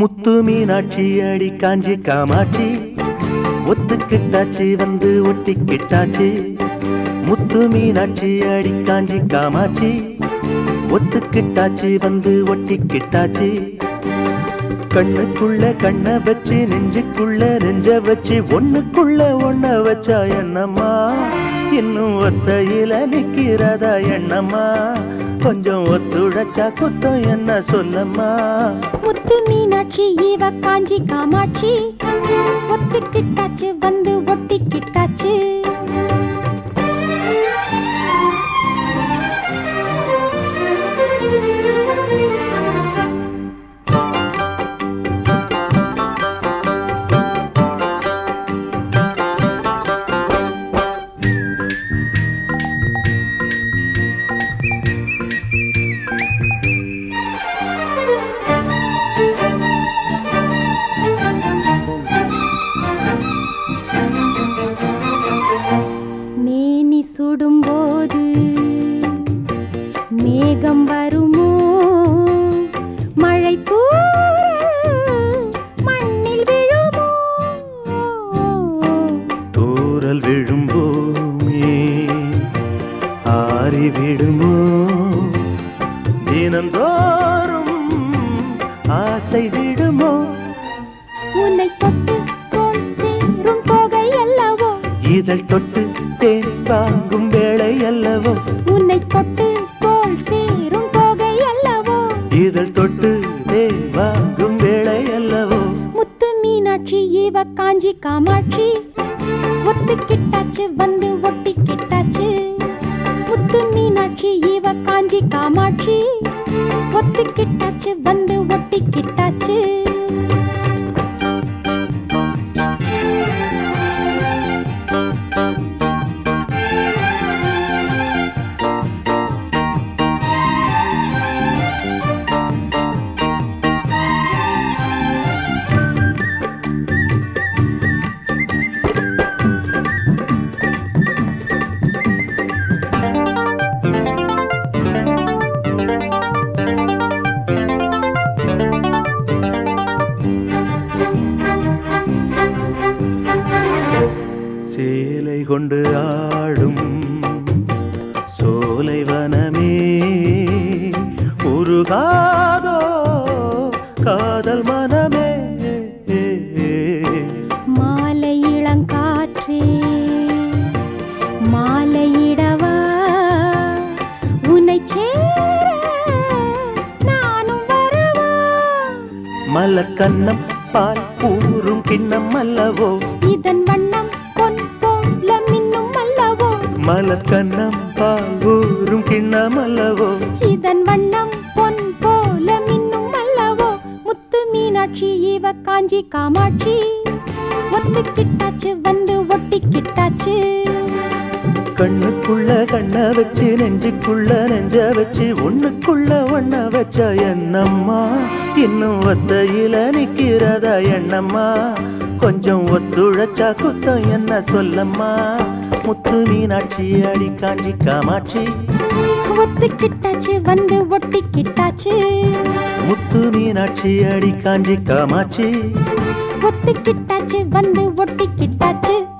முத்து மீனாட்சி அடி காஞ்சி காமாட்சி ஒத்துக்கிட்டாச்சு வந்து ஒட்டிக்கிட்டாச்சு முத்து மீனாட்சி அடி காஞ்சி காமாட்சி ஒத்துக்கிட்டாச்சு வந்து ஒட்டிக்கிட்டாச்சு கண்ணுக்குள்ள கண்ண வச்சு நெஞ்சுக்குள்ள நெஞ்ச வச்சு ஒண்ணுக்குள்ள ஒண்ண வச்சா என்னம்மா இன்னும் ஒத்தையில நிக்கிறதா எண்ணம்மா கொஞ்சம் ஒத்துழைச்சா குத்தம் என்ன சொல்லம்மா முத்து மீனாட்சி இவ காஞ்சி காமாட்சி ஒத்துக்கிட்டாச்சு வந்து ஒட்டிக்கிட்டாச்சு மேனி சுடும்போது மேகம் வருமோ மழை தூறல் மண்ணில் விழுமோ தூரல் விழும்போமே ஆறி விடுமோ தினந்தோறும் ஆசை விடுமோ உன்னை தொட்டு தோள் சேரும் தொகை அல்லவோ இதழ் தொட்டு தேன் வாங்கும் வேளை அல்லவோ உன்னை தொட்டு தோள் சேரும் தொகை அல்லவோ இதழ் தொட்டு தேன் வாங்கும் வேளை அல்லவோ முத்து மீனாட்சி இவ காஞ்சி காமாட்சி ஒத்துக்கிட்டாச்சு வந்து ஒட்டிக்கிட்டாச்சு முத்து மீனாட்சி இவ காஞ்சி காமாட்சி ஒத்துக்கிட்டாச்சு வந்து ஒட்டிக்கிட்டாச்சு சேலை கொண்டு ஆடும் சோலை வனமே உருகாதோ காதல் மனமே மாலை இளங்காற்றே மாலையிடவா உன்னை சேர நானும் வரவா மலர் கண்ணம் பால் ஊறும் கிண்ணம் அல்லவோ இதன் வண்ணம் பொன் போல மின்னும் அல்லவோ மலர் கண்ணம் பால் ஊறும் கிண்ணம் அல்லவோ இதன் வண்ணம் பொன் போல மின்னும் அல்லவோ முத்து மீனாட்சி இவ காஞ்சி காமாட்சி ஒத்துக்கிட்டாச்சு வந்து ஒட்டிக்கிட்டாச்சு கண்ணுக்குள்ள கண்ண வச்சு நெஞ்சுக்குள்ள நெஞ்ச வச்சு ஒண்ணுக்குள்ள ஒண்ண வச்ச என்னம்மா இன்னும் ஒத்தையில நிக்கிறதா எண்ணம்மா கொஞ்சம் ஒத்துழைச்சா குத்தம் என்ன சொல்லம்மா முத்து மீனாட்சி அடி காஞ்சி காமாட்சி ஒத்துக்கிட்டாச்சு வந்து ஒட்டிக்கிட்டாச்சு முத்து மீனாட்சி அடி காஞ்சி காமாட்சி ஒத்துக்கிட்டாச்சு வந்து ஒட்டிக்கிட்டாச்சு